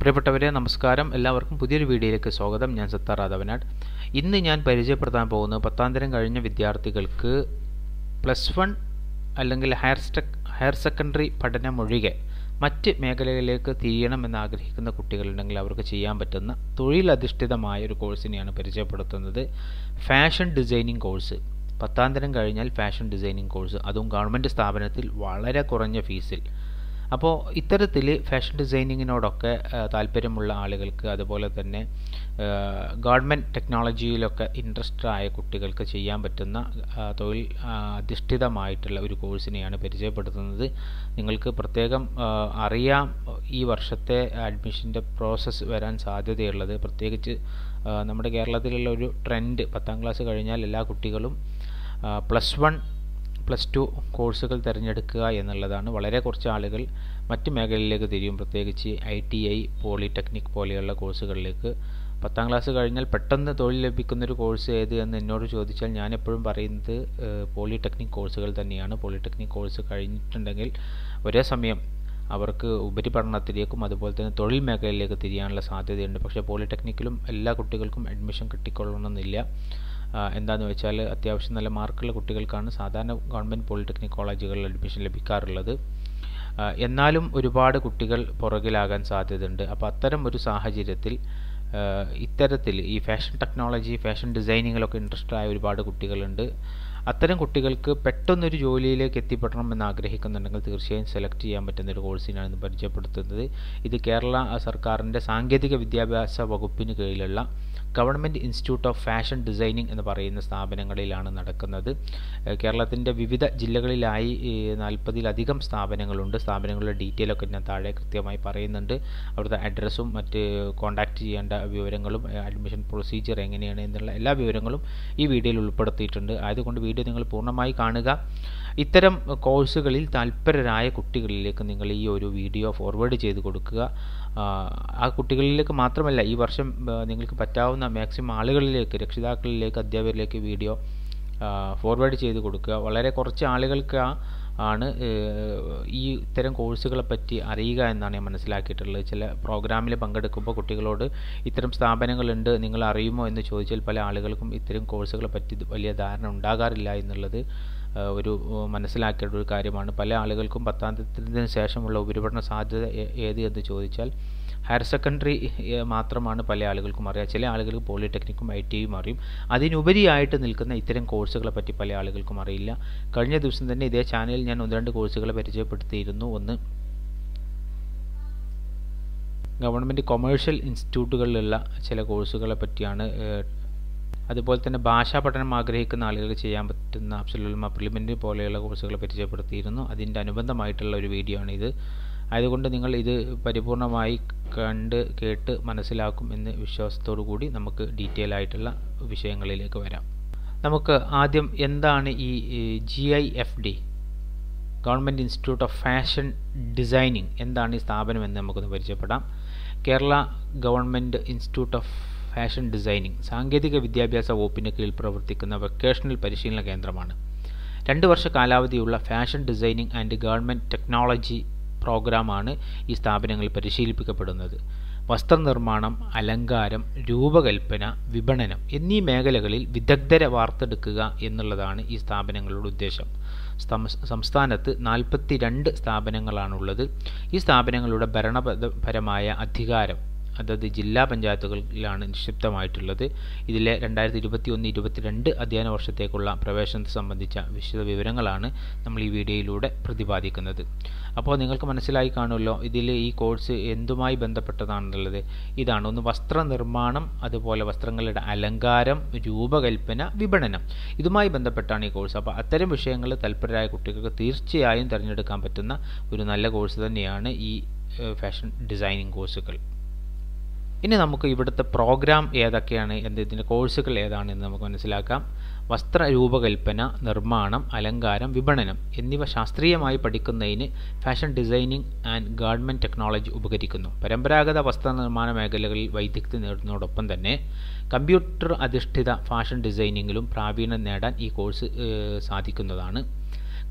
പ്രിയപ്പെട്ടവരെ നമസ്കാരം എല്ലാവർക്കും പുതിയൊരു വീഡിയോയിലേക്ക് സ്വാഗതം ഞാൻ സത്താർ രാധവനാട് ഇന്ന് ഞാൻ പരിചയപ്പെടുത്താൻ പോകുന്നത് പത്താം തരം കഴിഞ്ഞ വിദ്യാർത്ഥികൾക്ക് പ്ലസ് വൺ അല്ലെങ്കിൽ ഹയർ സ്റ്റെക് ഹയർ സെക്കൻഡറി പഠനം ഒഴികെ മറ്റ് മേഖലകളിലേക്ക് തിരിയണമെന്ന് ആഗ്രഹിക്കുന്ന കുട്ടികളുണ്ടെങ്കിൽ അവർക്ക് ചെയ്യാൻ പറ്റുന്ന തൊഴിലധിഷ്ഠിതമായ ഒരു കോഴ്സിനെയാണ് പരിചയപ്പെടുത്തുന്നത് ഫാഷൻ ഡിസൈനിങ് കോഴ്സ് പത്താം തരം കഴിഞ്ഞാൽ ഫാഷൻ ഡിസൈനിങ് കോഴ്സ് അതും ഗവൺമെൻറ് സ്ഥാപനത്തിൽ വളരെ കുറഞ്ഞ ഫീസിൽ അപ്പോൾ ഇത്തരത്തിൽ ഫാഷൻ ഡിസൈനിങ്ങിനോടൊക്കെ താല്പര്യമുള്ള ആളുകൾക്ക് അതുപോലെ തന്നെ ഗവൺമെൻറ് ടെക്നോളജിയിലൊക്കെ ഇൻട്രസ്റ്റഡ് ആയ കുട്ടികൾക്ക് ചെയ്യാൻ പറ്റുന്ന തൊഴിൽ അധിഷ്ഠിതമായിട്ടുള്ള ഒരു കോഴ്സിനെയാണ് പരിചയപ്പെടുത്തുന്നത് നിങ്ങൾക്ക് പ്രത്യേകം അറിയാം ഈ വർഷത്തെ അഡ്മിഷൻ്റെ പ്രോസസ്സ് വരാൻ സാധ്യതയുള്ളത് പ്രത്യേകിച്ച് നമ്മുടെ കേരളത്തിലുള്ള ഒരു ട്രെൻഡ് പത്താം ക്ലാസ് കഴിഞ്ഞാൽ എല്ലാ കുട്ടികളും പ്ലസ് വൺ പ്ലസ് ടു കോഴ്സുകൾ തിരഞ്ഞെടുക്കുക എന്നുള്ളതാണ് വളരെ കുറച്ച് ആളുകൾ മറ്റ് മേഖലയിലേക്ക് തിരിയും പ്രത്യേകിച്ച് ഐ ടി ഐ പോളിടെക്നിക് പോലെയുള്ള കോഴ്സുകളിലേക്ക് പത്താം ക്ലാസ് കഴിഞ്ഞാൽ പെട്ടെന്ന് തൊഴിൽ ലഭിക്കുന്നൊരു കോഴ്സ് ഏത് എന്ന് എന്നോട് ചോദിച്ചാൽ ഞാൻ എപ്പോഴും പറയുന്നത് പോളിടെക്നിക് കോഴ്സുകൾ തന്നെയാണ് പോളിടെക്നിക് കോഴ്സ് കഴിഞ്ഞിട്ടുണ്ടെങ്കിൽ ഒരേ സമയം അവർക്ക് ഉപരിപഠനത്തിലേക്കും അതുപോലെ തന്നെ തൊഴിൽ മേഖലയിലേക്ക് തിരിയാനുള്ള സാധ്യതയുണ്ട് പക്ഷേ പോളിടെക്നിക്കിലും എല്ലാ കുട്ടികൾക്കും അഡ്മിഷൻ കിട്ടിക്കൊള്ളണമെന്നില്ല എന്താണെന്ന് വെച്ചാൽ അത്യാവശ്യം നല്ല മാർക്കുള്ള കുട്ടികൾക്കാണ് സാധാരണ ഗവൺമെൻറ് പോളിടെക്നിക് കോളേജുകളിൽ അഡ്മിഷൻ ലഭിക്കാറുള്ളത് എന്നാലും ഒരുപാട് കുട്ടികൾ പുറകിലാകാൻ സാധ്യതയുണ്ട് അപ്പോൾ അത്തരം ഒരു സാഹചര്യത്തിൽ ഇത്തരത്തിൽ ഈ ഫാഷൻ ടെക്നോളജി ഫാഷൻ ഡിസൈനിങ്ങിലൊക്കെ ഇൻട്രസ്റ്റഡ് ആയ ഒരുപാട് കുട്ടികളുണ്ട് അത്തരം കുട്ടികൾക്ക് പെട്ടെന്നൊരു ജോലിയിലേക്ക് എത്തിപ്പെടണം എന്ന് ആഗ്രഹിക്കുന്നുണ്ടെങ്കിൽ തീർച്ചയായും സെലക്ട് ചെയ്യാൻ പറ്റുന്ന ഒരു കോഴ്സിനാണ് ഇന്ന് പരിചയപ്പെടുത്തുന്നത് ഇത് കേരള സർക്കാരിൻ്റെ സാങ്കേതിക വിദ്യാഭ്യാസ വകുപ്പിന് കീഴിലുള്ള government institute of fashion designing എന്ന് പറയുന്ന സ്ഥാപനങ്ങളിലാണ് നടക്കുന്നത് കേരളത്തിൻ്റെ വിവിധ ജില്ലകളിലായി നാൽപ്പതിലധികം സ്ഥാപനങ്ങളുണ്ട് സ്ഥാപനങ്ങളുടെ ഡീറ്റെയിൽ ഒക്കെ ഞാൻ താഴെ കൃത്യമായി പറയുന്നുണ്ട് അവിടുത്തെ അഡ്രസ്സും മറ്റ് കോൺടാക്റ്റ് ചെയ്യേണ്ട വിവരങ്ങളും അഡ്മിഷൻ പ്രൊസീജിയർ എങ്ങനെയാണ് എന്നുള്ള എല്ലാ വിവരങ്ങളും ഈ വീഡിയോയിൽ ഉൾപ്പെടുത്തിയിട്ടുണ്ട് ആയതുകൊണ്ട് വീഡിയോ നിങ്ങൾ പൂർണ്ണമായി കാണുക ഇത്തരം കോഴ്സുകളിൽ താല്പര്യരായ കുട്ടികളിലേക്ക് നിങ്ങൾ ഈ ഒരു വീഡിയോ ഫോർവേഡ് ചെയ്ത് കൊടുക്കുക ആ കുട്ടികളിലേക്ക് മാത്രമല്ല ഈ വർഷം നിങ്ങൾക്ക് പറ്റാവുന്ന മാക്സിമം ആളുകളിലേക്ക് രക്ഷിതാക്കളിലേക്ക് അധ്യാപകരിലേക്ക് വീഡിയോ ഫോർവേഡ് ചെയ്ത് കൊടുക്കുക വളരെ കുറച്ച് ആളുകൾക്ക് ആണ് ഈ ഇത്തരം കോഴ്സുകളെ പറ്റി അറിയുക എന്നാണ് ഞാൻ മനസ്സിലാക്കിയിട്ടുള്ളത് ചില പ്രോഗ്രാമിൽ പങ്കെടുക്കുമ്പോൾ കുട്ടികളോട് ഇത്തരം സ്ഥാപനങ്ങളുണ്ട് നിങ്ങൾ അറിയുമോ എന്ന് ചോദിച്ചാൽ പല ആളുകൾക്കും ഇത്തരം കോഴ്സുകളെ പറ്റി വലിയ ധാരണ ഉണ്ടാകാറില്ല എന്നുള്ളത് ഒരു മനസ്സിലാക്കേണ്ട ഒരു കാര്യമാണ് പല ആളുകൾക്കും പത്താം തരത്തിന് ശേഷമുള്ള ഉപരിപഠന സാധ്യത ഏത് എന്ന് ചോദിച്ചാൽ ഹയർ സെക്കൻഡറി മാത്രമാണ് പല ആളുകൾക്കും അറിയാം ചില ആളുകൾക്ക് പോളിടെക്നിക്കും ഐ ടി യും അറിയും അതിനുപരിയായിട്ട് നിൽക്കുന്ന ഇത്തരം കോഴ്സുകളെ പറ്റി പല ആളുകൾക്കും അറിയില്ല കഴിഞ്ഞ ദിവസം തന്നെ ഇതേ ചാനലിൽ ഞാൻ ഒന്ന് രണ്ട് കോഴ്സുകളെ പരിചയപ്പെടുത്തിയിരുന്നു ഒന്ന് ഗവൺമെൻറ് കൊമേഴ്ഷ്യൽ ഇൻസ്റ്റിറ്റ്യൂട്ടുകളിലുള്ള ചില കോഴ്സുകളെ പറ്റിയാണ് അതുപോലെ തന്നെ ഭാഷാ പഠനം ആഗ്രഹിക്കുന്ന ആളുകൾക്ക് ചെയ്യാൻ പറ്റുന്ന അബ്സുലുൽമ പ്രിലിമിനറി പോലെയുള്ള കോഴ്സുകൾ പരിചയപ്പെടുത്തിയിരുന്നു അതിൻ്റെ അനുബന്ധമായിട്ടുള്ള ഒരു വീഡിയോ ആണ് ഇത് ആയതുകൊണ്ട് നിങ്ങൾ ഇത് പരിപൂർണമായി കണ്ട് കേട്ട് മനസ്സിലാക്കും എന്ന് വിശ്വാസത്തോടു കൂടി നമുക്ക് ഡീറ്റെയിൽ ആയിട്ടുള്ള വിഷയങ്ങളിലേക്ക് വരാം നമുക്ക് ആദ്യം എന്താണ് ഈ G I F D government institute of fashion designing എന്താണ് ഈ സ്ഥാപനം എന്ന് നമുക്കൊന്ന് പരിചയപ്പെടാം Kerala government institute of fashion designing സാങ്കേതിക വിദ്യാഭ്യാസ വകുപ്പിന് കീഴിൽ പ്രവർത്തിക്കുന്ന വൊക്കേഷണൽ പരിശീലന കേന്ദ്രമാണ് രണ്ട് വർഷ കാലാവധിയുള്ള fashion designing and garment technology പ്രോഗ്രാമാണ് ഈ സ്ഥാപനങ്ങളിൽ പരിശീലിപ്പിക്കപ്പെടുന്നത് വസ്ത്രനിർമ്മാണം അലങ്കാരം രൂപകൽപ്പന വിപണനം എന്നീ മേഖലകളിൽ വിദഗ്ധരെ വാർത്തെടുക്കുക എന്നുള്ളതാണ് ഈ സ്ഥാപനങ്ങളുടെ ഉദ്ദേശം സംസ്ഥാനത്ത് നാൽപ്പത്തി രണ്ട് സ്ഥാപനങ്ങളാണുള്ളത് ഈ സ്ഥാപനങ്ങളുടെ ഭരണപരമായ അധികാരം അതായത് ജില്ലാ പഞ്ചായത്തുകളിലാണ് നിക്ഷിപ്തമായിട്ടുള്ളത് ഇതിലെ രണ്ടായിരത്തി ഇരുപത്തി ഒന്ന് ഇരുപത്തിരണ്ട് അധ്യയന വർഷത്തേക്കുള്ള പ്രവേശനത്തെ സംബന്ധിച്ച വിശദ വിവരങ്ങളാണ് നമ്മൾ ഈ വീഡിയോയിലൂടെ പ്രതിപാദിക്കുന്നത് അപ്പോൾ നിങ്ങൾക്ക് മനസ്സിലായി കാണുമല്ലോ ഇതിൽ ഈ കോഴ്സ് എന്തുമായി ബന്ധപ്പെട്ടതാണെന്നുള്ളത് ഇതാണ് ഒന്ന് വസ്ത്രനിർമ്മാണം അതുപോലെ വസ്ത്രങ്ങളുടെ അലങ്കാരം രൂപകൽപ്പന വിപണനം ഇതുമായി ബന്ധപ്പെട്ടാണ് ഈ കോഴ്സ് അപ്പോൾ അത്തരം വിഷയങ്ങൾ താല്പര്യരായ കുട്ടികൾക്ക് തീർച്ചയായും തിരഞ്ഞെടുക്കാൻ പറ്റുന്ന ഒരു നല്ല കോഴ്സ് തന്നെയാണ് ഈ ഫാഷൻ ഡിസൈനിങ് കോഴ്സുകൾ ഇനി നമുക്ക് ഇവിടുത്തെ പ്രോഗ്രാം ഏതൊക്കെയാണ് എന്ത് ഇതിൻ്റെ കോഴ്സുകൾ ഏതാണെന്ന് നമുക്ക് മനസ്സിലാക്കാം വസ്ത്ര രൂപകൽപ്പന നിർമ്മാണം അലങ്കാരം വിപണനം എന്നിവ ശാസ്ത്രീയമായി പഠിക്കുന്നതിന് fashion designing and garment technology ഉപകരിക്കുന്നു പരമ്പരാഗത വസ്ത്രനിർമ്മാണ മേഖലകളിൽ വൈദഗ്ധ്യം നേടുന്നതോടൊപ്പം തന്നെ കമ്പ്യൂട്ടർ അധിഷ്ഠിത ഫാഷൻ ഡിസൈനിങ്ങിലും പ്രാവീണ്യം നേടാൻ ഈ കോഴ്സ് സാധിക്കുന്നതാണ്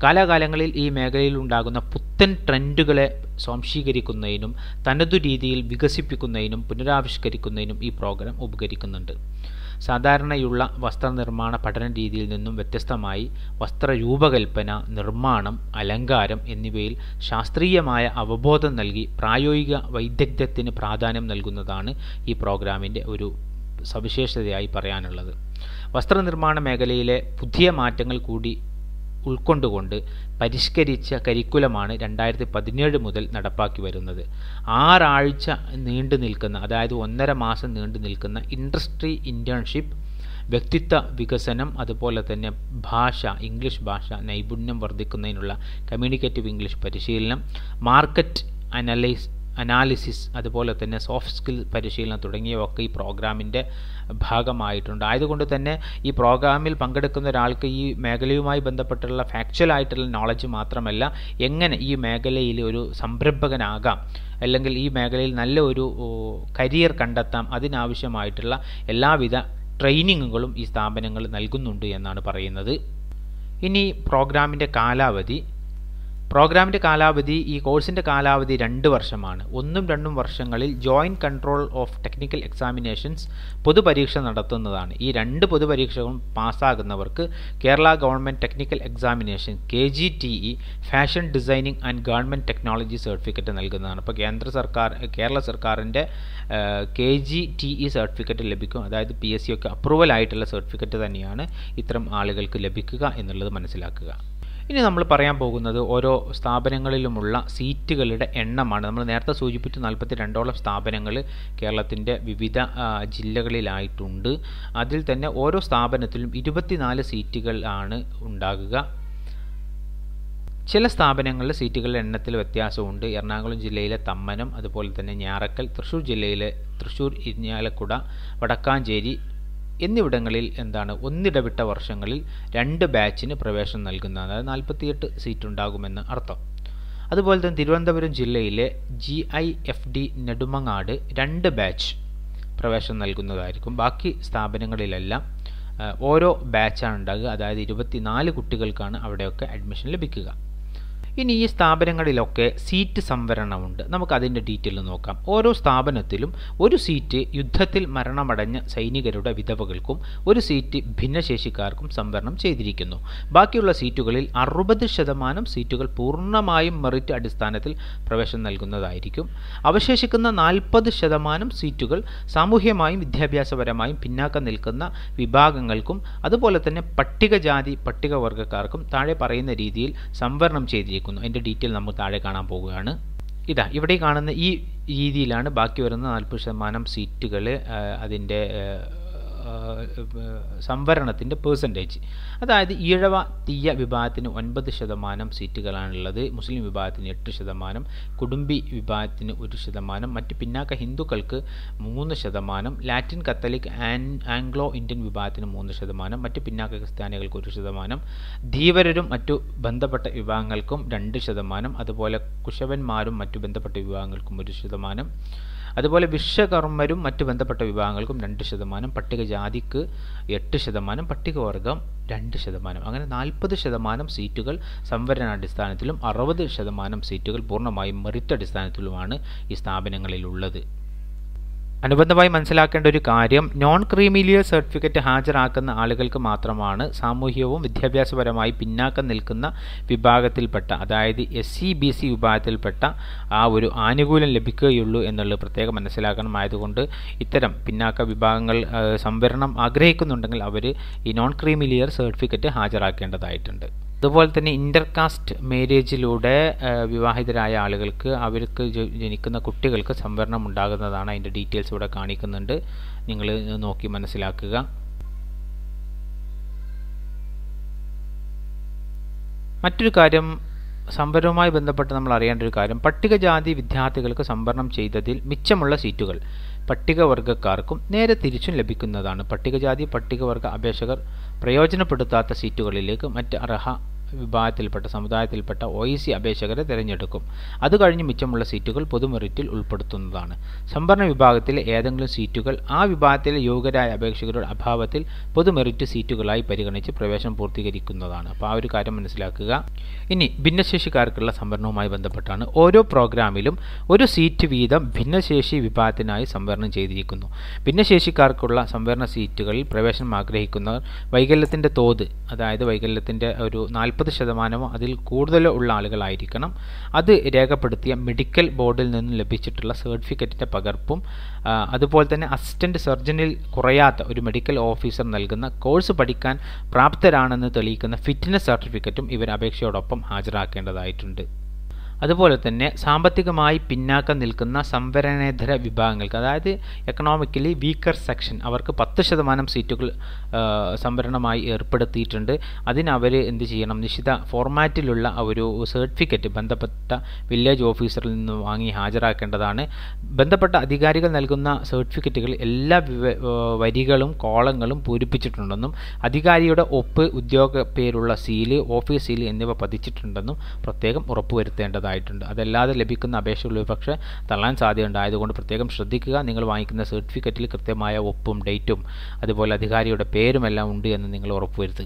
കാലാകാലങ്ങളിൽ ഈ മേഖലയിൽ ഉണ്ടാകുന്ന പുത്തൻ ട്രെൻഡുകളെ സ്വാംശീകരിക്കുന്നതിനും തനതു രീതിയിൽ വികസിപ്പിക്കുന്നതിനും പുനരാവിഷ്കരിക്കുന്നതിനും ഈ പ്രോഗ്രാം ഉപകരിക്കുന്നുണ്ട് സാധാരണയുള്ള വസ്ത്രനിർമ്മാണ പഠന രീതിയിൽ നിന്നും വ്യത്യസ്തമായി വസ്ത്രരൂപകൽപ്പന നിർമ്മാണം അലങ്കാരം എന്നിവയിൽ ശാസ്ത്രീയമായ അവബോധം നൽകി പ്രായോഗിക വൈദഗ്ധ്യത്തിന് പ്രാധാന്യം നൽകുന്നതാണ് ഈ പ്രോഗ്രാമിൻ്റെ ഒരു സവിശേഷതയായി പറയാനുള്ളത് വസ്ത്രനിർമ്മാണ മേഖലയിലെ പുതിയ മാറ്റങ്ങൾ കൂടി ഉൾക്കൊണ്ടുകൊണ്ട് പരിഷ്കരിച്ച കരിക്കുലമാണ് രണ്ടായിരത്തി പതിനേഴ് മുതൽ നടപ്പാക്കി വരുന്നത് ആറാഴ്ച നീണ്ടു നിൽക്കുന്ന അതായത് ഒന്നര മാസം നീണ്ടു നിൽക്കുന്ന ഇൻഡസ്ട്രി ഇൻറ്റേൺഷിപ്പ് വ്യക്തിത്വ വികസനം അതുപോലെ തന്നെ ഭാഷ ഇംഗ്ലീഷ് ഭാഷ നൈപുണ്യം വർദ്ധിക്കുന്നതിനുള്ള കമ്മ്യൂണിക്കേറ്റീവ് ഇംഗ്ലീഷ് പരിശീലനം മാർക്കറ്റ് അനലൈസ് അനാലിസിസ് അതുപോലെ തന്നെ സോഫ്റ്റ് സ്കിൽ പരിശീലനം തുടങ്ങിയവയൊക്കെ ഈ പ്രോഗ്രാമിൻ്റെ ഭാഗമായിട്ടുണ്ട് ആയതുകൊണ്ട് തന്നെ ഈ പ്രോഗ്രാമിൽ പങ്കെടുക്കുന്ന ഒരാൾക്ക് ഈ മേഖലയുമായി ബന്ധപ്പെട്ടുള്ള ഫാക്ച്വൽ ആയിട്ടുള്ള നോളജ് മാത്രമല്ല എങ്ങനെ ഈ മേഖലയിൽ ഒരു സംരംഭകനാകാം അല്ലെങ്കിൽ ഈ മേഖലയിൽ നല്ല ഒരു കരിയർ കണ്ടെത്താം അതിനാവശ്യമായിട്ടുള്ള എല്ലാവിധ ട്രെയിനിങ്ങുകളും ഈ സ്ഥാപനങ്ങൾ നൽകുന്നുണ്ട് എന്നാണ് പറയുന്നത് ഇനി പ്രോഗ്രാമിൻ്റെ കാലാവധി പ്രോഗ്രാമിൻ്റെ കാലാവധി ഈ കോഴ്സിൻ്റെ കാലാവധി രണ്ട് വർഷമാണ് ഒന്നും രണ്ടും വർഷങ്ങളിൽ joint control of technical examinations പൊതുപരീക്ഷ നടത്തുന്നതാണ് ഈ രണ്ട് പൊതുപരീക്ഷകളും പാസ്സാകുന്നവർക്ക് Kerala government technical examination K G T E fashion designing and garment technology certificate നൽകുന്നതാണ് അപ്പോൾ കേന്ദ്ര സർക്കാർ കേരള സർക്കാരിൻ്റെ K G T E certificate ലഭിക്കും അതായത് പി എസ് സി ഒക്കെ അപ്രൂവൽ ആയിട്ടുള്ള സർട്ടിഫിക്കറ്റ് തന്നെയാണ് ഇത്തരം ആളുകൾക്ക് ലഭിക്കുക എന്നുള്ളത് മനസ്സിലാക്കുക ഇനി നമ്മൾ പറയാൻ പോകുന്നത് ഓരോ സ്ഥാപനങ്ങളിലുമുള്ള സീറ്റുകളുടെ എണ്ണമാണ് നമ്മൾ നേരത്തെ സൂചിപ്പിച്ച നാൽപ്പത്തി രണ്ടോളം സ്ഥാപനങ്ങൾ കേരളത്തിൻ്റെ വിവിധ ജില്ലകളിലായിട്ടുണ്ട് അതിൽ തന്നെ ഓരോ സ്ഥാപനത്തിലും ഇരുപത്തിനാല് സീറ്റുകൾ ആണ് ഉണ്ടാകുക ചില സ്ഥാപനങ്ങളിൽ സീറ്റുകളുടെ എണ്ണത്തിൽ വ്യത്യാസമുണ്ട് എറണാകുളം ജില്ലയിലെ തമ്മനം അതുപോലെ തന്നെ ഞാറക്കൽ തൃശ്ശൂർ ജില്ലയിലെ തൃശ്ശൂർ ഇരിഞ്ഞാലക്കുട വടക്കാഞ്ചേരി എന്നിവിടങ്ങളിൽ എന്താണ് ഒന്നിടവിട്ട വർഷങ്ങളിൽ രണ്ട് ബാച്ചിന് പ്രവേശനം നൽകുന്നതാണ് അതായത് നാൽപ്പത്തിയെട്ട് സീറ്റ് ഉണ്ടാകുമെന്ന് അർത്ഥം അതുപോലെ തന്നെ തിരുവനന്തപുരം ജില്ലയിലെ G I F D Nedumangad രണ്ട് ബാച്ച് പ്രവേശനം നൽകുന്നതായിരിക്കും ബാക്കി സ്ഥാപനങ്ങളിലെല്ലാം ഓരോ ബാച്ചാണ് ഉണ്ടാകുക അതായത് ഇരുപത്തിനാല് കുട്ടികൾക്കാണ് അവിടെയൊക്കെ അഡ്മിഷൻ ലഭിക്കുക ഇനി ഈ സ്ഥാപനങ്ങളിലൊക്കെ സീറ്റ് സംവരണമുണ്ട് നമുക്ക് അതിൻ്റെ ഡീറ്റെയിൽ നോക്കാം ഓരോ സ്ഥാപനത്തിലും ഒരു സീറ്റ് യുദ്ധത്തിൽ മരണമടഞ്ഞ സൈനികരുടെ വിധവകൾക്കും ഒരു സീറ്റ് ഭിന്നശേഷിക്കാർക്കും സംവരണം ചെയ്തിരിക്കുന്നു ബാക്കിയുള്ള സീറ്റുകളിൽ അറുപത് ശതമാനം സീറ്റുകൾ പൂർണ്ണമായും മെറിറ്റ് അടിസ്ഥാനത്തിൽ പ്രവേശനം നൽകുന്നതായിരിക്കും അവശേഷിക്കുന്ന നാൽപ്പത് ശതമാനം സീറ്റുകൾ സാമൂഹ്യമായും വിദ്യാഭ്യാസപരമായും പിന്നാക്കം നിൽക്കുന്ന വിഭാഗങ്ങൾക്കും അതുപോലെ തന്നെ പട്ടികജാതി പട്ടികവർഗക്കാർക്കും താഴെ പറയുന്ന രീതിയിൽ സംവരണം ചെയ്തിരിക്കുന്നു ചെയ്തിരിക്കുന്നു അതിൻ്റെ ഡീറ്റെയിൽ നമ്മൾ താഴെ കാണാൻ പോവുകയാണ് ഇതാ ഇവിടെ കാണുന്ന ഈ രീതിയിലാണ് ബാക്കി വരുന്ന നാൽപ്പത് ശതമാനം സീറ്റുകൾ അതിൻ്റെ സംവരണത്തിൻ്റെ പേഴ്സൻറ്റേജ് അതായത് ഈഴവ തീയ വിഭാഗത്തിന് ഒൻപത് ശതമാനം സീറ്റുകളാണുള്ളത് മുസ്ലിം വിഭാഗത്തിന് എട്ട് ശതമാനം കുടുംബി വിഭാഗത്തിന് ഒരു ശതമാനം മറ്റ് പിന്നാക്ക ഹിന്ദുക്കൾക്ക് മൂന്ന് ശതമാനം ലാറ്റിൻ കത്തലിക് ആംഗ്ലോ ഇന്ത്യൻ വിഭാഗത്തിന് മൂന്ന് ശതമാനം മറ്റ് പിന്നാക്ക ക്രിസ്ത്യാനികൾക്ക് ഒരു ശതമാനം ധീവരരും മറ്റു ബന്ധപ്പെട്ട വിഭാഗങ്ങൾക്കും രണ്ട് ശതമാനം അതുപോലെ കുശവന്മാരും മറ്റു ബന്ധപ്പെട്ട വിഭാഗങ്ങൾക്കും ഒരു ശതമാനം അതുപോലെ വിശ്വകർമ്മരും മറ്റു ബന്ധപ്പെട്ട വിഭാഗങ്ങൾക്കും രണ്ട് ശതമാനം പട്ടികജാതിക്ക് എട്ട് ശതമാനം പട്ടികവർഗം രണ്ട് ശതമാനം അങ്ങനെ നാൽപ്പത് ശതമാനം സീറ്റുകൾ സംവരണാടിസ്ഥാനത്തിലും അറുപത് ശതമാനം സീറ്റുകൾ പൂർണ്ണമായും മെറിറ്റ് അടിസ്ഥാനത്തിലുമാണ് ഈ സ്ഥാപനങ്ങളിലുള്ളത് അനുബന്ധമായി മനസ്സിലാക്കേണ്ട ഒരു കാര്യം നോൺ ക്രീമിലിയർ സർട്ടിഫിക്കറ്റ് ഹാജരാക്കുന്ന ആളുകൾക്ക് മാത്രമാണ് സാമൂഹികവും വിദ്യാഭ്യാസപരമായി പിന്നാക്കം നിൽക്കുന്ന വിഭാഗത്തിൽപ്പെട്ട അതായത് എസ് സി ബി സി വിഭാഗത്തിൽപ്പെട്ട ആ ഒരു ആനുകൂല്യം ലഭിക്കുകയുള്ളൂ എന്നുള്ളത് പ്രത്യേകം മനസ്സിലാക്കണം ആയതുകൊണ്ട് ഇത്തരം പിന്നാക്ക വിഭാഗങ്ങൾ സംവരണം ആഗ്രഹിക്കുന്നുണ്ടെങ്കിൽ അവർ ഈ നോൺ ക്രീമിലിയർ സർട്ടിഫിക്കറ്റ് ഹാജരാക്കേണ്ടതായിട്ടുണ്ട് അതുപോലെ തന്നെ ഇൻ്റർകാസ്റ്റ് മാരേജിലൂടെ വിവാഹിതരായ ആളുകൾക്ക് അവർക്ക് ജനിക്കുന്ന കുട്ടികൾക്ക് സംവരണം ഉണ്ടാകുന്നതാണ് അതിൻ്റെ ഡീറ്റെയിൽസ് ഇവിടെ കാണിക്കുന്നുണ്ട് നിങ്ങൾ നോക്കി മനസ്സിലാക്കുക മറ്റൊരു കാര്യം സംവരണവുമായി ബന്ധപ്പെട്ട് നമ്മൾ അറിയേണ്ട ഒരു കാര്യം പട്ടികജാതി വിദ്യാർത്ഥികൾക്ക് സംവരണം ചെയ്തതിൽ മിച്ചമുള്ള സീറ്റുകൾ പട്ടികവർഗക്കാർക്കും നേരെ തിരിച്ചും ലഭിക്കുന്നതാണ് പട്ടികജാതി പട്ടികവർഗ അപേക്ഷകർ പ്രയോജനപ്പെടുത്താത്ത സീറ്റുകളിലേക്ക് മറ്റ് അർഹ വിഭാഗത്തിൽപ്പെട്ട സമുദായത്തിൽപ്പെട്ട ഒ ഇ സി അപേക്ഷകരെ തിരഞ്ഞെടുക്കും അത് കഴിഞ്ഞ് മിച്ചമുള്ള സീറ്റുകൾ പൊതുമെറിറ്റിൽ ഉൾപ്പെടുത്തുന്നതാണ് സംവരണ വിഭാഗത്തിലെ ഏതെങ്കിലും സീറ്റുകൾ ആ വിഭാഗത്തിലെ യോഗ്യരായ അപേക്ഷകരുടെ അഭാവത്തിൽ പൊതുമെറിറ്റ് സീറ്റുകളായി പരിഗണിച്ച് പ്രവേശനം പൂർത്തീകരിക്കുന്നതാണ് അപ്പോൾ ആ ഒരു കാര്യം മനസ്സിലാക്കുക ഇനി ഭിന്നശേഷിക്കാർക്കുള്ള സംവരണവുമായി ബന്ധപ്പെട്ടാണ് ഓരോ പ്രോഗ്രാമിലും ഒരു സീറ്റ് വീതം ഭിന്നശേഷി വിഭാഗത്തിനായി സംവരണം ചെയ്തിരിക്കുന്നു ഭിന്നശേഷിക്കാർക്കുള്ള സംവരണ സീറ്റുകളിൽ പ്രവേശനം ആഗ്രഹിക്കുന്നവർ വൈകല്യത്തിൻ്റെ തോത് അതായത് വൈകല്യത്തിൻ്റെ ഒരു നാൽപ്പത് ശതമാനമോ അതിൽ കൂടുതലോ ഉള്ള ആളുകളായിരിക്കണം അത് രേഖപ്പെടുത്തിയ മെഡിക്കൽ ബോർഡിൽ നിന്നും ലഭിച്ചിട്ടുള്ള സർട്ടിഫിക്കറ്റിൻ്റെ പകർപ്പും അതുപോലെ തന്നെ അസിസ്റ്റൻ്റ് സർജനിൽ കുറയാത്ത ഒരു മെഡിക്കൽ ഓഫീസർ നൽകുന്ന കോഴ്സ് പഠിക്കാൻ പ്രാപ്തരാണെന്ന് തെളിയിക്കുന്ന ഫിറ്റ്നസ് സർട്ടിഫിക്കറ്റും ഇവർ അപേക്ഷയോടൊപ്പം ഹാജരാക്കേണ്ടതായിട്ടുണ്ട് അതുപോലെ തന്നെ സാമ്പത്തികമായി പിന്നാക്കം നിൽക്കുന്ന സംവരണേതര വിഭാഗങ്ങൾക്ക് അതായത് എക്കണോമിക്കലി വീക്കർ സെക്ഷൻ അവർക്ക് പത്ത് ശതമാനം സീറ്റുകൾ സംവരണമായി ഏർപ്പെടുത്തിയിട്ടുണ്ട് അതിന് അവർ എന്ത് ചെയ്യണം നിശ്ചിത ഫോർമാറ്റിലുള്ള ഒരു സർട്ടിഫിക്കറ്റ് ബന്ധപ്പെട്ട വില്ലേജ് ഓഫീസറിൽ നിന്ന് വാങ്ങി ഹാജരാക്കേണ്ടതാണ് ബന്ധപ്പെട്ട അധികാരികൾ നൽകുന്ന സർട്ടിഫിക്കറ്റുകൾ എല്ലാ വരികളും കോളങ്ങളും പൂരിപ്പിച്ചിട്ടുണ്ടെന്നും അധികാരിയുടെ ഒപ്പ് ഉദ്യോഗ പേരുള്ള സീല് ഓഫീസ് സീല് എന്നിവ പതിച്ചിട്ടുണ്ടെന്നും പ്രത്യേകം ഉറപ്പുവരുത്തേണ്ടതാണ് ആയിട്ടുണ്ട് അതല്ലാതെ ലഭിക്കുന്ന അപേക്ഷകൾ ഒരുപക്ഷെ തള്ളാൻ സാധ്യതയുണ്ട് ആയതുകൊണ്ട് പ്രത്യേകം ശ്രദ്ധിക്കുക നിങ്ങൾ വാങ്ങിക്കുന്ന സർട്ടിഫിക്കറ്റിൽ കൃത്യമായ ഒപ്പും ഡേറ്റും അതുപോലെ അധികാരിയുടെ പേരുമെല്ലാം ഉണ്ട് എന്ന് നിങ്ങൾ ഉറപ്പുവരുത്തുക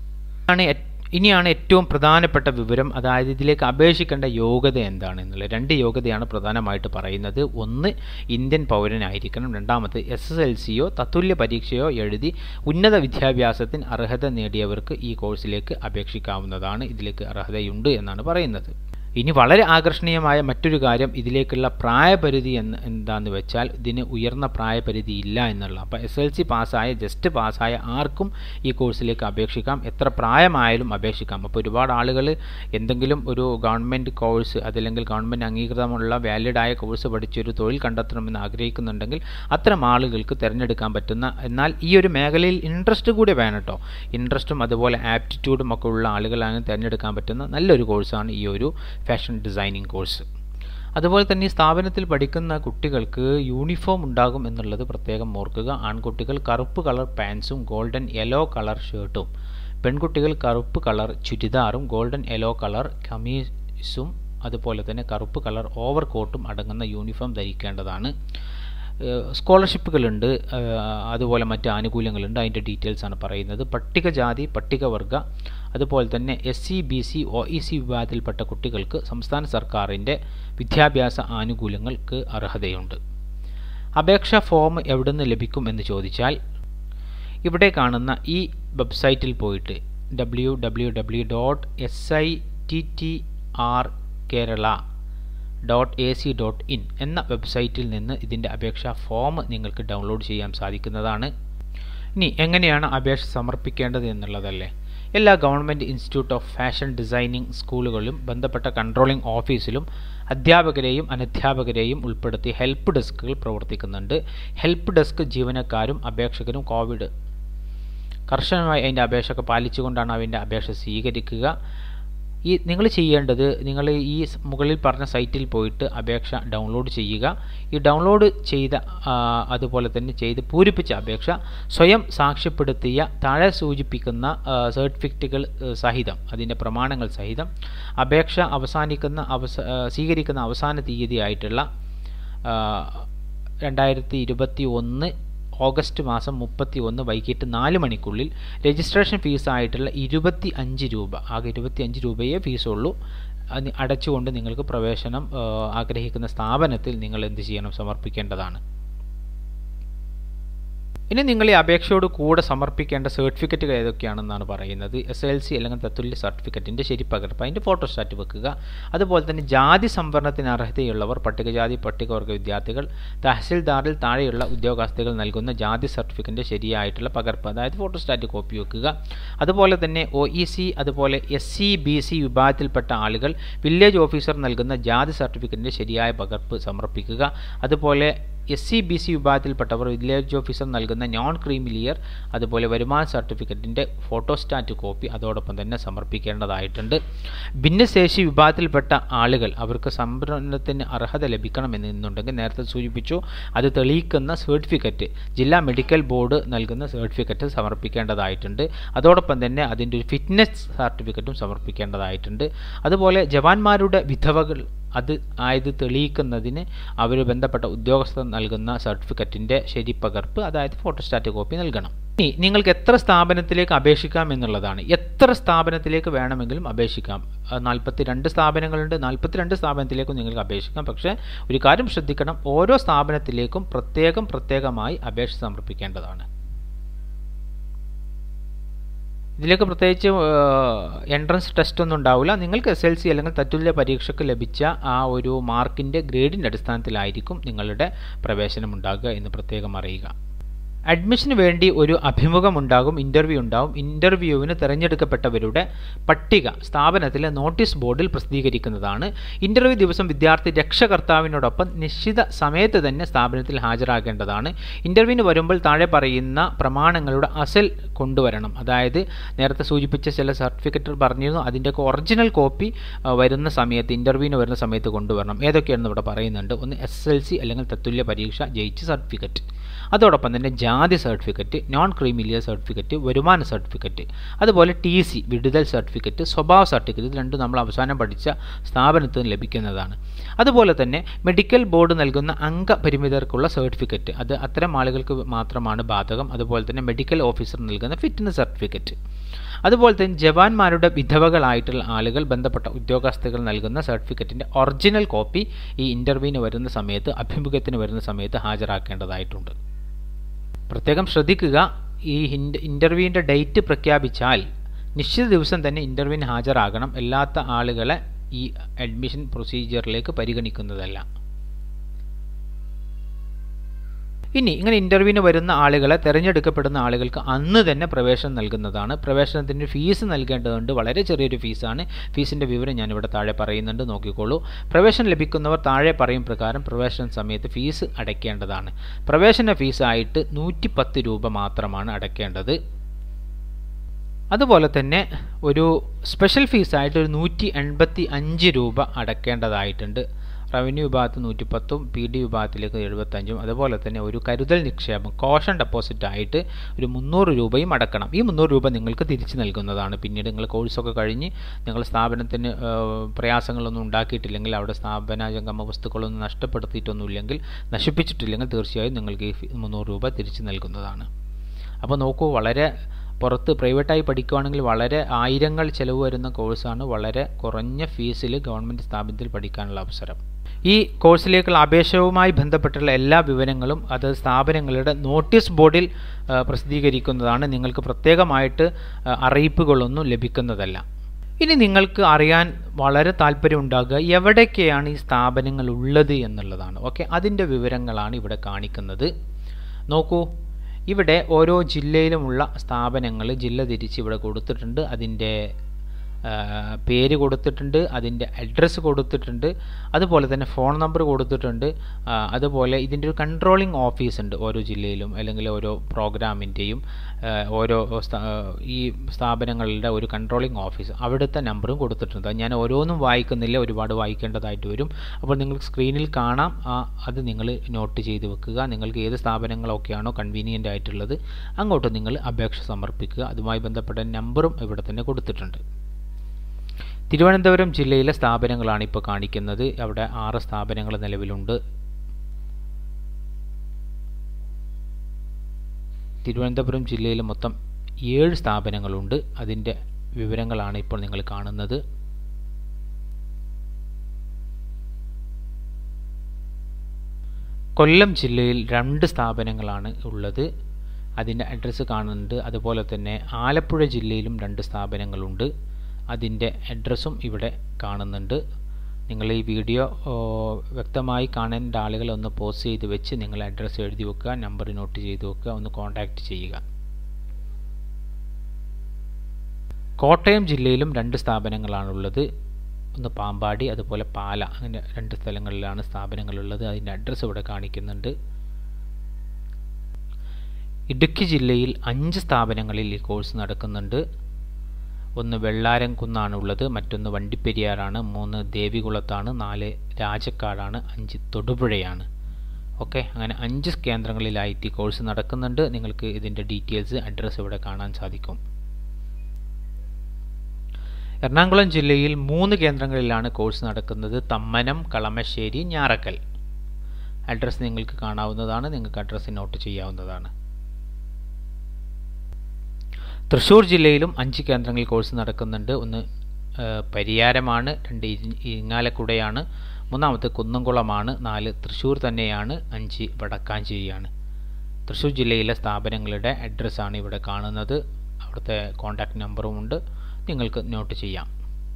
ആണ് ഇനിയാണ് ഏറ്റവും പ്രധാനപ്പെട്ട വിവരം അതായത് ഇതിലേക്ക് അപേക്ഷിക്കേണ്ട യോഗ്യത എന്താണ് എന്നുള്ളത് രണ്ട് യോഗ്യതയാണ് പ്രധാനമായിട്ട് പറയുന്നത് ഒന്ന് ഇന്ത്യൻ പൗരനായിരിക്കണം രണ്ടാമത് എസ് എസ് എൽ സിയോ തത്തുല്യ പരീക്ഷയോ എഴുതി ഉന്നത വിദ്യാഭ്യാസത്തിന് അർഹത നേടിയവർക്ക് ഈ കോഴ്സിലേക്ക് അപേക്ഷിക്കാവുന്നതാണ് ഇതിലേക്ക് അർഹതയുണ്ട് എന്നാണ് പറയുന്നത് ഇനി വളരെ ആകർഷണീയമായ മറ്റൊരു കാര്യം ഇതിലേക്കുള്ള പ്രായപരിധി എന്ന് എന്താന്ന് വെച്ചാൽ ഇതിന് ഉയർന്ന പ്രായപരിധി ഇല്ല എന്നുള്ള അപ്പോൾ എസ് എൽ സി പാസ്സായ ജസ്റ്റ് പാസ്സായ ആർക്കും ഈ കോഴ്സിലേക്ക് അപേക്ഷിക്കാം എത്ര പ്രായമായാലും അപേക്ഷിക്കാം അപ്പോൾ ഒരുപാട് ആളുകൾ എന്തെങ്കിലും ഒരു ഗവൺമെൻറ് കോഴ്സ് അതല്ലെങ്കിൽ ഗവൺമെൻറ് അംഗീകൃതമുള്ള വാലിഡായ കോഴ്സ് പഠിച്ചൊരു തൊഴിൽ കണ്ടെത്തണമെന്ന് ആഗ്രഹിക്കുന്നുണ്ടെങ്കിൽ അത്തരം ആളുകൾക്ക് തിരഞ്ഞെടുക്കാൻ പറ്റുന്ന എന്നാൽ ഈ ഒരു മേഖലയിൽ ഇൻട്രസ്റ്റ് കൂടി വേണം കേട്ടോ ഇൻട്രസ്റ്റും അതുപോലെ ആപ്റ്റിറ്റ്യൂഡും ഒക്കെ ഉള്ള ആളുകളാണ് തിരഞ്ഞെടുക്കാൻ പറ്റുന്ന നല്ലൊരു കോഴ്സാണ് ഈ ഒരു ഫാഷൻ ഡിസൈനിങ് കോഴ്സ് അതുപോലെ തന്നെ ഈ സ്ഥാപനത്തിൽ പഠിക്കുന്ന കുട്ടികൾക്ക് യൂണിഫോം ഉണ്ടാകും എന്നുള്ളത് പ്രത്യേകം ഓർക്കുക ആൺകുട്ടികൾ കറുപ്പ് കളർ പാൻസും ഗോൾഡൻ യെല്ലോ കളർ ഷർട്ടും പെൺകുട്ടികൾ കറുപ്പ് കളർ ചുരിദാറും ഗോൾഡൻ യെല്ലോ കളർ കമീസും അതുപോലെ തന്നെ കറുപ്പ് കളർ ഓവർ കോട്ടും അടങ്ങുന്ന യൂണിഫോം ധരിക്കേണ്ടതാണ് സ്കോളർഷിപ്പുകളുണ്ട് അതുപോലെ മറ്റ് ആനുകൂല്യങ്ങളുണ്ട് അതിൻ്റെ ഡീറ്റെയിൽസ് ആണ് പറയുന്നത് പട്ടികജാതി പട്ടികവർഗ അതുപോലെ തന്നെ S C B C O E C വിഭാഗത്തിൽപ്പെട്ട കുട്ടികൾക്ക് സംസ്ഥാന സർക്കാരിൻ്റെ വിദ്യാഭ്യാസ ആനുകൂല്യങ്ങൾക്ക് അർഹതയുണ്ട് അപേക്ഷാ ഫോം എവിടെ നിന്ന് ലഭിക്കും എന്ന് ചോദിച്ചാൽ ഇവിടെ കാണുന്ന ഈ വെബ്സൈറ്റിൽ പോയിട്ട് W W W dot S I T T R Kerala dot A C dot in എന്ന വെബ്സൈറ്റിൽ നിന്ന് ഇതിൻ്റെ അപേക്ഷാ ഫോം നിങ്ങൾക്ക് ഡൗൺലോഡ് ചെയ്യാൻ സാധിക്കുന്നതാണ് ഇനി എങ്ങനെയാണ് അപേക്ഷ സമർപ്പിക്കേണ്ടത് എന്നുള്ളതല്ലേ എല്ലാ government institute of fashion designing സ്കൂളുകളിലും ബന്ധപ്പെട്ട കൺട്രോളിംഗ് ഓഫീസിലും അധ്യാപകരെയും അനധ്യാപകരെയും ഉൾപ്പെടുത്തി ഹെൽപ്പ് ഡെസ്കുകൾ പ്രവർത്തിക്കുന്നുണ്ട് ഹെൽപ്പ് ഡെസ്ക് ജീവനക്കാരും അപേക്ഷകരും കോവിഡ് കർശനമായി അതിൻ്റെ അപേക്ഷ പാലിച്ചുകൊണ്ടാണ് അതിൻ്റെ അപേക്ഷ സ്വീകരിക്കുക ഈ നിങ്ങൾ ചെയ്യേണ്ടത് നിങ്ങൾ ഈ മുകളിൽ പറഞ്ഞ സൈറ്റിൽ പോയിട്ട് അപേക്ഷ ഡൗൺലോഡ് ചെയ്യുക ഈ ഡൗൺലോഡ് ചെയ്ത അതുപോലെ തന്നെ ചെയ്ത് പൂരിപ്പിച്ച അപേക്ഷ സ്വയം സാക്ഷ്യപ്പെടുത്തിയ താഴെ സൂചിപ്പിക്കുന്ന സർട്ടിഫിക്കറ്റുകൾ സഹിതം അതിൻ്റെ പ്രമാണങ്ങൾ സഹിതം അപേക്ഷ അവസാനിക്കുന്ന അവസ സ്വീകരിക്കുന്ന അവസാന തീയതി ആയിട്ടുള്ള രണ്ടായിരത്തി ഇരുപത്തി ഒന്ന് ഓഗസ്റ്റ് മാസം മുപ്പത്തി ഒന്ന് വൈകിട്ട് നാല് മണിക്കുള്ളിൽ രജിസ്ട്രേഷൻ ഫീസായിട്ടുള്ള ഇരുപത്തി അഞ്ച് രൂപ ആകെ ഇരുപത്തി അഞ്ച് രൂപയേ ഫീസുള്ളൂ അടച്ചുകൊണ്ട് നിങ്ങൾക്ക് പ്രവേശനം ആഗ്രഹിക്കുന്ന സ്ഥാപനത്തിൽ നിങ്ങൾ എന്ത് ചെയ്യണം സമർപ്പിക്കേണ്ടതാണ് ഇനി നിങ്ങൾ ഈ അപേക്ഷയോട് കൂടെ സമർപ്പിക്കേണ്ട സർട്ടിഫിക്കറ്റുകൾ ഏതൊക്കെയാണെന്നാണ് പറയുന്നത് എസ് എൽ സി അല്ലെങ്കിൽ തത്തുല്യ സർട്ടിഫിക്കറ്റിൻ്റെ ശരിപ്പകർപ്പ് അതിൻ്റെ ഫോട്ടോസ്റ്റാറ്റ് വെക്കുക അതുപോലെ തന്നെ ജാതി സംവരണത്തിന് അർഹതയുള്ളവർ പട്ടികജാതി പട്ടികവർഗ വിദ്യാർത്ഥികൾ തഹസിൽദാറിൽ താഴെയുള്ള ഉദ്യോഗാർത്ഥികൾ നൽകുന്ന ജാതി സർട്ടിഫിക്കറ്റിൻ്റെ ശരിയായിട്ടുള്ള പകർപ്പ് അതായത് ഫോട്ടോസ്റ്റാറ്റ് കോപ്പി വെക്കുക അതുപോലെ തന്നെ ഒ ഇ സി അതുപോലെ എസ് സി ബി സി വിഭാഗത്തിൽപ്പെട്ട ആളുകൾ വില്ലേജ് ഓഫീസർ നൽകുന്ന ജാതി സർട്ടിഫിക്കറ്റിൻ്റെ ശരിയായ പകർപ്പ് സമർപ്പിക്കുക അതുപോലെ എസ് സി ബി സി വിഭാഗത്തിൽപ്പെട്ടവർ വില്ലേജ് ഓഫീസർ നൽകുന്ന നോൺ ക്രീമിലിയർ അതുപോലെ വരുമാന സർട്ടിഫിക്കറ്റിൻ്റെ ഫോട്ടോസ്റ്റാറ്റ് കോപ്പി അതോടൊപ്പം തന്നെ സമർപ്പിക്കേണ്ടതായിട്ടുണ്ട് ഭിന്നശേഷി വിഭാഗത്തിൽപ്പെട്ട ആളുകൾ അവർക്ക് സംവരണത്തിന് അർഹത ലഭിക്കണമെന്നുണ്ടെങ്കിൽ നേരത്തെ സൂചിപ്പിച്ചു അത് തെളിയിക്കുന്ന സർട്ടിഫിക്കറ്റ് ജില്ലാ മെഡിക്കൽ ബോർഡ് നൽകുന്ന സർട്ടിഫിക്കറ്റ് സമർപ്പിക്കേണ്ടതായിട്ടുണ്ട് അതോടൊപ്പം തന്നെ അതിൻ്റെ ഒരു ഫിറ്റ്നസ് സർട്ടിഫിക്കറ്റും സമർപ്പിക്കേണ്ടതായിട്ടുണ്ട് അതുപോലെ ജവാന്മാരുടെ വിധവകൾ അത് ആയത് തെളിയിക്കുന്നതിന് അവർ ബന്ധപ്പെട്ട ഉദ്യോഗസ്ഥർ നൽകുന്ന സർട്ടിഫിക്കറ്റിൻ്റെ ശരിപ്പകർപ്പ് അതായത് ഫോട്ടോസ്റ്റാറ്റ് കോപ്പി നൽകണം ഇനി നിങ്ങൾക്ക് എത്ര സ്ഥാപനത്തിലേക്ക് അപേക്ഷിക്കാം എന്നുള്ളതാണ് എത്ര സ്ഥാപനത്തിലേക്ക് വേണമെങ്കിലും അപേക്ഷിക്കാം നാൽപ്പത്തി രണ്ട് സ്ഥാപനങ്ങളുണ്ട് നാൽപ്പത്തിരണ്ട് സ്ഥാപനത്തിലേക്കും നിങ്ങൾക്ക് അപേക്ഷിക്കാം പക്ഷേ ഒരു കാര്യം ശ്രദ്ധിക്കണം ഓരോ സ്ഥാപനത്തിലേക്കും പ്രത്യേകം പ്രത്യേകമായി അപേക്ഷ സമർപ്പിക്കേണ്ടതാണ് ഇതിലേക്ക് പ്രത്യേകിച്ച് എൻട്രൻസ് ടെസ്റ്റ് ഒന്നും ഉണ്ടാവില്ല നിങ്ങൾക്ക് എസ് എൽ സി അല്ലെങ്കിൽ തത്തുല്യ പരീക്ഷയ്ക്ക് ലഭിച്ച ആ ഒരു മാർക്കിൻ്റെ ഗ്രേഡിൻ്റെ അടിസ്ഥാനത്തിലായിരിക്കും നിങ്ങളുടെ പ്രവേശനം ഉണ്ടാകുക എന്ന് പ്രത്യേകം അറിയുക അഡ്മിഷന് വേണ്ടി ഒരു അഭിമുഖമുണ്ടാകും ഇൻ്റർവ്യൂ ഉണ്ടാകും ഇൻ്റർവ്യൂവിന് തിരഞ്ഞെടുക്കപ്പെട്ടവരുടെ പട്ടിക സ്ഥാപനത്തിലെ നോട്ടീസ് ബോർഡിൽ പ്രസിദ്ധീകരിക്കുന്നതാണ് ഇൻ്റർവ്യൂ ദിവസം വിദ്യാർത്ഥി രക്ഷകർത്താവിനോടൊപ്പം നിശ്ചിത സമയത്ത് തന്നെ സ്ഥാപനത്തിൽ ഹാജരാകേണ്ടതാണ് ഇൻ്റർവ്യൂവിന് വരുമ്പോൾ താഴെ പറയുന്ന പ്രമാണങ്ങളുടെ അസൽ കൊണ്ടുവരണം അതായത് നേരത്തെ സൂചിപ്പിച്ച ചില സർട്ടിഫിക്കറ്റ് പറഞ്ഞിരുന്നു അതിൻ്റെയൊക്കെ ഒറിജിനൽ കോപ്പി വരുന്ന സമയത്ത് ഇൻ്റർവ്യൂവിന് വരുന്ന സമയത്ത് കൊണ്ടുവരണം ഏതൊക്കെയാണെന്ന് ഇവിടെ പറയുന്നുണ്ട് ഒന്ന് എസ് എൽ സി അല്ലെങ്കിൽ തത്തുല്യ പരീക്ഷ ജയിച്ച സർട്ടിഫിക്കറ്റ് അതോടൊപ്പം തന്നെ ജാതി സർട്ടിഫിക്കറ്റ് നോൺ ക്രീമിലിയർ സർട്ടിഫിക്കറ്റ് വരുമാന സർട്ടിഫിക്കറ്റ് അതുപോലെ ടി സി വിടുതൽ സർട്ടിഫിക്കറ്റ് സ്വഭാവ സർട്ടിഫിക്കറ്റ് ഇത് രണ്ടും നമ്മൾ അവസാനം പഠിച്ച സ്ഥാപനത്തിൽ നിന്ന് ലഭിക്കുന്നതാണ് അതുപോലെ തന്നെ മെഡിക്കൽ ബോർഡ് നൽകുന്ന അംഗപരിമിതർക്കുള്ള സർട്ടിഫിക്കറ്റ് അത് അത്തരം ആളുകൾക്ക് മാത്രമാണ് ബാധകം അതുപോലെ തന്നെ മെഡിക്കൽ ഓഫീസർ നൽകുന്ന ഫിറ്റ്നസ് സർട്ടിഫിക്കറ്റ് അതുപോലെ തന്നെ ജവാന്മാരുടെ വിധവകളായിട്ടുള്ള ആളുകൾ ബന്ധപ്പെട്ട ഉദ്യോഗസ്ഥകൾ നൽകുന്ന സർട്ടിഫിക്കറ്റിൻ്റെ ഒറിജിനൽ കോപ്പി ഈ ഇൻ്റർവ്യൂവിന് വരുന്ന സമയത്ത് അഭിമുഖത്തിന് വരുന്ന സമയത്ത് ഹാജരാക്കേണ്ടതായിട്ടുണ്ട് പ്രത്യേകം ശ്രദ്ധിക്കുക ഈ ഇൻ്റർവ്യൂവിൻ്റെ ഡേറ്റ് പ്രഖ്യാപിച്ചാൽ നിശ്ചിത ദിവസം തന്നെ ഇൻ്റർവ്യൂവിന് ഹാജരാകണം അല്ലാത്ത ആളുകളെ ഈ അഡ്മിഷൻ പ്രൊസീജിയറിലേക്ക് പരിഗണിക്കുന്നതല്ല ഇനി ഇങ്ങനെ ഇൻ്റർവ്യൂവിന് വരുന്ന ആളുകളെ തിരഞ്ഞെടുക്കപ്പെടുന്ന ആളുകൾക്ക് അന്ന് തന്നെ പ്രവേശനം നൽകുന്നതാണ് പ്രവേശനത്തിന് ഫീസ് നൽകേണ്ടതുണ്ട് വളരെ ചെറിയൊരു ഫീസാണ് ഫീസിൻ്റെ വിവരം ഞാനിവിടെ താഴെ പറയുന്നുണ്ട് നോക്കിക്കോളൂ പ്രവേശനം ലഭിക്കുന്നവർ താഴെ പറയും പ്രകാരം പ്രവേശന സമയത്ത് ഫീസ് അടയ്ക്കേണ്ടതാണ് പ്രവേശന ഫീസായിട്ട് നൂറ്റി പത്ത് രൂപ മാത്രമാണ് അടയ്ക്കേണ്ടത് അതുപോലെ തന്നെ ഒരു സ്പെഷ്യൽ ഫീസായിട്ട് ഒരു നൂറ്റി എൺപത്തി അഞ്ച് രൂപ അടയ്ക്കേണ്ടതായിട്ടുണ്ട് റവന്യൂ വിഭാഗത്ത് നൂറ്റിപ്പത്തും പി ഡി വിഭാഗത്തിലേക്ക് എഴുപത്തഞ്ചും അതുപോലെ തന്നെ ഒരു കരുതൽ നിക്ഷേപം കോഷൻ ഡെപ്പോസിറ്റ് ആയിട്ട് ഒരു മുന്നൂറ് രൂപയും അടക്കണം ഈ മുന്നൂറ് രൂപ നിങ്ങൾക്ക് തിരിച്ചു നൽകുന്നതാണ് പിന്നീട് നിങ്ങൾ കോഴ്സൊക്കെ കഴിഞ്ഞ് നിങ്ങൾ സ്ഥാപനത്തിന് പ്രയാസങ്ങളൊന്നും ഉണ്ടാക്കിയിട്ടില്ലെങ്കിൽ അവിടെ സ്ഥാപനജംഗമ വസ്തുക്കളൊന്നും നഷ്ടപ്പെടുത്തിയിട്ടൊന്നുമില്ലെങ്കിൽ നശിപ്പിച്ചിട്ടില്ലെങ്കിൽ തീർച്ചയായും നിങ്ങൾക്ക് ഈ മുന്നൂറ് രൂപ തിരിച്ചു നൽകുന്നതാണ് അപ്പോൾ നോക്കൂ വളരെ പുറത്ത് പ്രൈവറ്റായി പഠിക്കുകയാണെങ്കിൽ വളരെ ആയിരങ്ങൾ ചിലവ് വരുന്ന കോഴ്സാണ് വളരെ കുറഞ്ഞ ഫീസിൽ ഗവൺമെൻറ് സ്ഥാപനത്തിൽ പഠിക്കാനുള്ള അവസരം ഈ കോഴ്സിലേക്കുള്ള അപേക്ഷവുമായി ബന്ധപ്പെട്ടുള്ള എല്ലാ വിവരങ്ങളും അത് സ്ഥാപനങ്ങളുടെ നോട്ടീസ് ബോർഡിൽ പ്രസിദ്ധീകരിക്കുന്നതാണ് നിങ്ങൾക്ക് പ്രത്യേകമായിട്ട് അറിയിപ്പുകളൊന്നും ലഭിക്കുന്നതല്ല ഇനി നിങ്ങൾക്ക് അറിയാൻ വളരെ താല്പര്യമുണ്ടാകുക എവിടെയൊക്കെയാണ് ഈ സ്ഥാപനങ്ങൾ ഉള്ളത് എന്നുള്ളതാണ് ഓക്കെ അതിൻ്റെ വിവരങ്ങളാണ് ഇവിടെ കാണിക്കുന്നത് നോക്കൂ ഇവിടെ ഓരോ ജില്ലയിലുമുള്ള സ്ഥാപനങ്ങൾ ജില്ല തിരിച്ച് ഇവിടെ കൊടുത്തിട്ടുണ്ട് അതിൻ്റെ പേര് കൊടുത്തിട്ടുണ്ട് അതിൻ്റെ അഡ്രസ്സ് കൊടുത്തിട്ടുണ്ട് അതുപോലെ തന്നെ ഫോൺ നമ്പർ കൊടുത്തിട്ടുണ്ട് അതുപോലെ ഇതിൻ്റെ ഒരു കൺട്രോളിംഗ് ഓഫീസ് ഉണ്ട് ഓരോ ജില്ലയിലും അല്ലെങ്കിൽ ഓരോ പ്രോഗ്രാമിൻ്റെയും ഓരോ ഈ സ്ഥാപനങ്ങളുടെ ഒരു കൺട്രോളിംഗ് ഓഫീസ് അവിടുത്തെ നമ്പറും കൊടുത്തിട്ടുണ്ട് ഞാൻ ഓരോന്നും വായിക്കുന്നില്ല ഒരുപാട് വായിക്കേണ്ടതായിട്ട് വരും അപ്പോൾ നിങ്ങൾക്ക് സ്ക്രീനിൽ കാണാം അത് നിങ്ങൾ നോട്ട് ചെയ്ത് വെക്കുക നിങ്ങൾക്ക് ഏത് സ്ഥാപനങ്ങളൊക്കെയാണോ കൺവീനിയൻ്റ് ആയിട്ടുള്ളത് അങ്ങോട്ട് നിങ്ങൾ അപേക്ഷ സമർപ്പിക്കുക അതുമായി ബന്ധപ്പെട്ട നമ്പറും ഇവിടെ തന്നെ കൊടുത്തിട്ടുണ്ട് തിരുവനന്തപുരം ജില്ലയിലെ സ്ഥാപനങ്ങളാണ് ഇപ്പോൾ കാണിക്കുന്നത് അവിടെ ആറ് സ്ഥാപനങ്ങൾ നിലവിലുണ്ട് തിരുവനന്തപുരം ജില്ലയിൽ മൊത്തം ഏഴ് സ്ഥാപനങ്ങളുണ്ട് അതിൻ്റെ വിവരങ്ങളാണ് ഇപ്പോൾ നിങ്ങൾ കാണുന്നത് കൊല്ലം ജില്ലയിൽ രണ്ട് സ്ഥാപനങ്ങളാണ് ഉള്ളത് അതിൻ്റെ അഡ്രസ്സ് കാണുന്നുണ്ട് അതുപോലെ തന്നെ ആലപ്പുഴ ജില്ലയിലും രണ്ട് സ്ഥാപനങ്ങളുണ്ട് അതിൻ്റെ അഡ്രസ്സും ഇവിടെ കാണുന്നുണ്ട് നിങ്ങൾ ഈ വീഡിയോ വ്യക്തമായി കാണേണ്ട ആളുകൾ ഒന്ന് പോസ്റ്റ് ചെയ്ത് വെച്ച് നിങ്ങൾ അഡ്രസ്സ് എഴുതി വെക്കുക നമ്പർ നോട്ട് ചെയ്ത് വെക്കുക ഒന്ന് കോൺടാക്റ്റ് ചെയ്യുക കോട്ടയം ജില്ലയിലും രണ്ട് സ്ഥാപനങ്ങളാണുള്ളത് ഒന്ന് പാമ്പാടി അതുപോലെ പാല അങ്ങനെ രണ്ട് സ്ഥലങ്ങളിലാണ് സ്ഥാപനങ്ങളുള്ളത് അതിൻ്റെ അഡ്രസ്സ് ഇവിടെ കാണിക്കുന്നുണ്ട് ഇടുക്കി ജില്ലയിൽ അഞ്ച് സ്ഥാപനങ്ങളിൽ ഈ കോഴ്സ് നടക്കുന്നുണ്ട് ഒന്ന് വെള്ളാരംകുന്നാണ് ഉള്ളത് മറ്റൊന്ന് വണ്ടിപ്പെരിയാറാണ് മൂന്ന് ദേവികുളത്താണ് നാല് രാജക്കാടാണ് അഞ്ച് തൊടുപുഴയാണ് ഓക്കെ അങ്ങനെ അഞ്ച് കേന്ദ്രങ്ങളിലായിട്ട് ഈ കോഴ്സ് നടക്കുന്നുണ്ട് നിങ്ങൾക്ക് ഇതിൻ്റെ ഡീറ്റെയിൽസ് അഡ്രസ്സ് ഇവിടെ കാണാൻ സാധിക്കും എറണാകുളം ജില്ലയിൽ മൂന്ന് കേന്ദ്രങ്ങളിലാണ് കോഴ്സ് നടക്കുന്നത് തമ്മനം കളമശ്ശേരി ഞാറക്കൽ അഡ്രസ്സ് നിങ്ങൾക്ക് കാണാവുന്നതാണ് നിങ്ങൾക്ക് അഡ്രസ്സ് നോട്ട് ചെയ്യാവുന്നതാണ് തൃശ്ശൂർ ജില്ലയിലും അഞ്ച് കേന്ദ്രങ്ങളിൽ കോഴ്സ് നടക്കുന്നുണ്ട് ഒന്ന് പരിയാരമാണ് രണ്ട് ഇരിങ്ങാലക്കുടയാണ് മൂന്നാമത്തെ കുന്നംകുളമാണ് നാല് തൃശ്ശൂർ തന്നെയാണ് അഞ്ച് വടക്കാഞ്ചേരിയാണ് തൃശ്ശൂർ ജില്ലയിലെ സ്ഥാപനങ്ങളുടെ അഡ്രസ്സാണ് ഇവിടെ കാണുന്നത് അവിടുത്തെ കോൺടാക്റ്റ് നമ്പറും ഉണ്ട് നിങ്ങൾക്ക് നോട്ട് ചെയ്യാം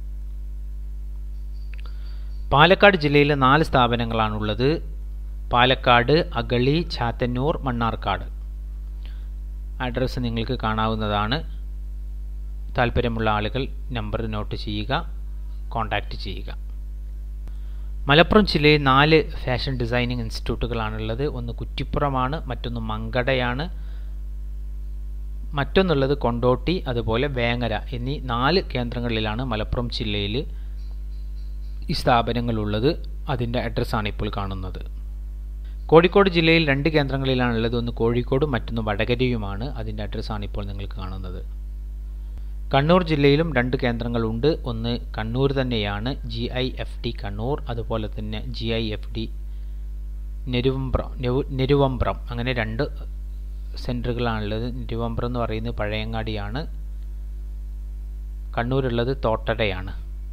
പാലക്കാട് ജില്ലയിലെ നാല് സ്ഥാപനങ്ങളാണുള്ളത് പാലക്കാട് അഗളി ചാത്തന്നൂർ മണ്ണാർക്കാട് അഡ്രസ്സ് നിങ്ങൾക്ക് കാണാവുന്നതാണ് താല്പര്യമുള്ള ആളുകൾ നമ്പർ നോട്ട് ചെയ്യുക കോൺടാക്റ്റ് ചെയ്യുക മലപ്പുറം ജില്ലയിൽ നാല് ഫാഷൻ ഡിസൈനിങ് ഇൻസ്റ്റിറ്റ്യൂട്ടുകളാണുള്ളത് ഒന്ന് കുറ്റിപ്പുറമാണ് മറ്റൊന്ന് മങ്കടയാണ് മറ്റൊന്നുള്ളത് കൊണ്ടോട്ടി അതുപോലെ വേങ്ങര എന്നീ നാല് കേന്ദ്രങ്ങളിലാണ് മലപ്പുറം ജില്ലയിൽ ഈ സ്ഥാപനങ്ങളുള്ളത് അതിൻ്റെ അഡ്രസ്സാണ് ഇപ്പോൾ കാണുന്നത് കോഴിക്കോട് ജില്ലയിൽ രണ്ട് കേന്ദ്രങ്ങളിലാണുള്ളത് ഒന്ന് കോഴിക്കോടും മറ്റൊന്ന് വടകരയുമാണ് അതിൻ്റെ അഡ്രസ്സാണ് ഇപ്പോൾ നിങ്ങൾക്ക് കാണുന്നത് കണ്ണൂർ ജില്ലയിലും രണ്ട് കേന്ദ്രങ്ങളുണ്ട് ഒന്ന് കണ്ണൂർ തന്നെയാണ് G I F T Kannur അതുപോലെ തന്നെ G I F D Neruvambram Neruvambram അങ്ങനെ രണ്ട് സെൻറ്ററുകളാണുള്ളത് നെരുവമ്പ്രം എന്ന് പറയുന്നത് പഴയങ്ങാടിയാണ് കണ്ണൂരുള്ളത് തോട്ടടയാണ്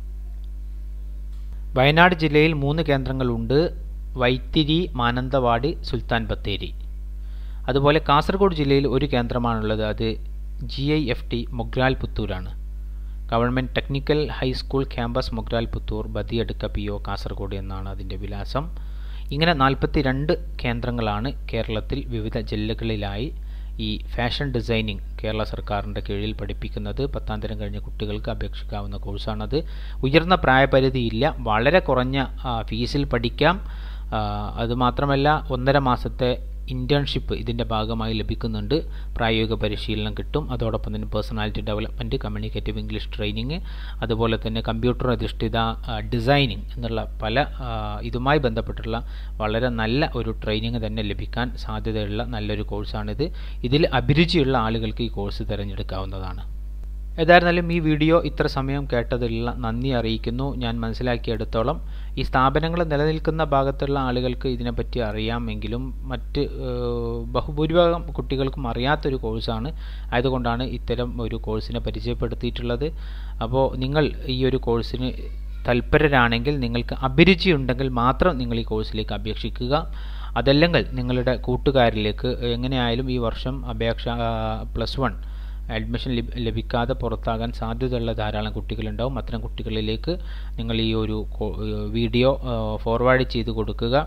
വയനാട് ജില്ലയിൽ മൂന്ന് കേന്ദ്രങ്ങളുണ്ട് വൈത്തിരി മാനന്തവാടി സുൽത്താൻ ബത്തേരി അതുപോലെ കാസർഗോഡ് ജില്ലയിൽ ഒരു കേന്ദ്രമാണുള്ളത് അത് G I F T Mogral പുത്തൂരാണ് government technical high school campus Mogral Puthur Badiyadka P O Kasaragod എന്നാണ് അതിൻ്റെ വിലാസം ഇങ്ങനെ നാൽപ്പത്തി രണ്ട് കേന്ദ്രങ്ങളാണ് കേരളത്തിൽ വിവിധ ജില്ലകളിലായി ഈ ഫാഷൻ ഡിസൈനിങ് കേരള സർക്കാരിൻ്റെ കീഴിൽ പഠിപ്പിക്കുന്നത് പത്താം തരം കഴിഞ്ഞ കുട്ടികൾക്ക് അപേക്ഷിക്കാവുന്ന കോഴ്സാണത് ഉയർന്ന പ്രായപരിധിയില്ല വളരെ കുറഞ്ഞ ഫീസിൽ പഠിക്കാം അതുമാത്രമല്ല ഒന്നര മാസത്തെ ഇൻറ്റേൺഷിപ്പ് ഇതിൻ്റെ ഭാഗമായി ലഭിക്കുന്നുണ്ട് പ്രായോഗിക പരിശീലനം കിട്ടും അതോടൊപ്പം തന്നെ personality development communicative English training അതുപോലെ തന്നെ കമ്പ്യൂട്ടർ അധിഷ്ഠിത ഡിസൈനിങ് എന്നുള്ള പല ഇതുമായി ബന്ധപ്പെട്ടുള്ള വളരെ നല്ല ഒരു ട്രെയിനിങ് തന്നെ ലഭിക്കാൻ സാധ്യതയുള്ള നല്ലൊരു കോഴ്സാണിത് ഇതിൽ അഭിരുചിയുള്ള ആളുകൾക്ക് ഈ കോഴ്സ് തിരഞ്ഞെടുക്കാവുന്നതാണ് ഏതായിരുന്നാലും ഈ വീഡിയോ ഇത്ര സമയം കേട്ടതിലുള്ള നന്ദി അറിയിക്കുന്നു ഞാൻ മനസ്സിലാക്കിയെടുത്തോളം ഈ സ്ഥാപനങ്ങൾ നിലനിൽക്കുന്ന ഭാഗത്തുള്ള ആളുകൾക്ക് ഇതിനെപ്പറ്റി അറിയാമെങ്കിലും മറ്റ് ബഹുഭൂരിഭാഗം കുട്ടികൾക്കും അറിയാത്തൊരു കോഴ്സാണ് ആയതുകൊണ്ടാണ് ഇത്തരം ഒരു കോഴ്സിനെ പരിചയപ്പെടുത്തിയിട്ടുള്ളത് അപ്പോൾ നിങ്ങൾ ഈ ഒരു കോഴ്സിന് തൽപരരാണെങ്കിൽ നിങ്ങൾക്ക് അഭിരുചി ഉണ്ടെങ്കിൽ മാത്രം നിങ്ങൾ ഈ കോഴ്സിലേക്ക് അപേക്ഷിക്കുക അതല്ലെങ്കിൽ നിങ്ങളുടെ കൂട്ടുകാരിലേക്ക് എങ്ങനെയായാലും ഈ വർഷം അപേക്ഷ പ്ലസ് വൺ അഡ്മിഷൻ ലഭിക്കാതെ പുറത്താകാൻ സാധ്യതയുള്ള ധാരാളം കുട്ടികളുണ്ടാവും അത്തരം കുട്ടികളിലേക്ക് നിങ്ങൾ ഈ ഒരു വീഡിയോ ഫോർവേഡ് ചെയ്ത് കൊടുക്കുക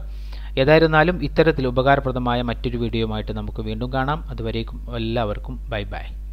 ഏതായിരുന്നാലും ഇത്തരത്തിൽ ഉപകാരപ്രദമായ മറ്റൊരു വീഡിയോയുമായിട്ട് നമുക്ക് വീണ്ടും കാണാം അതുവരേക്കും എല്ലാവർക്കും ബൈ ബൈ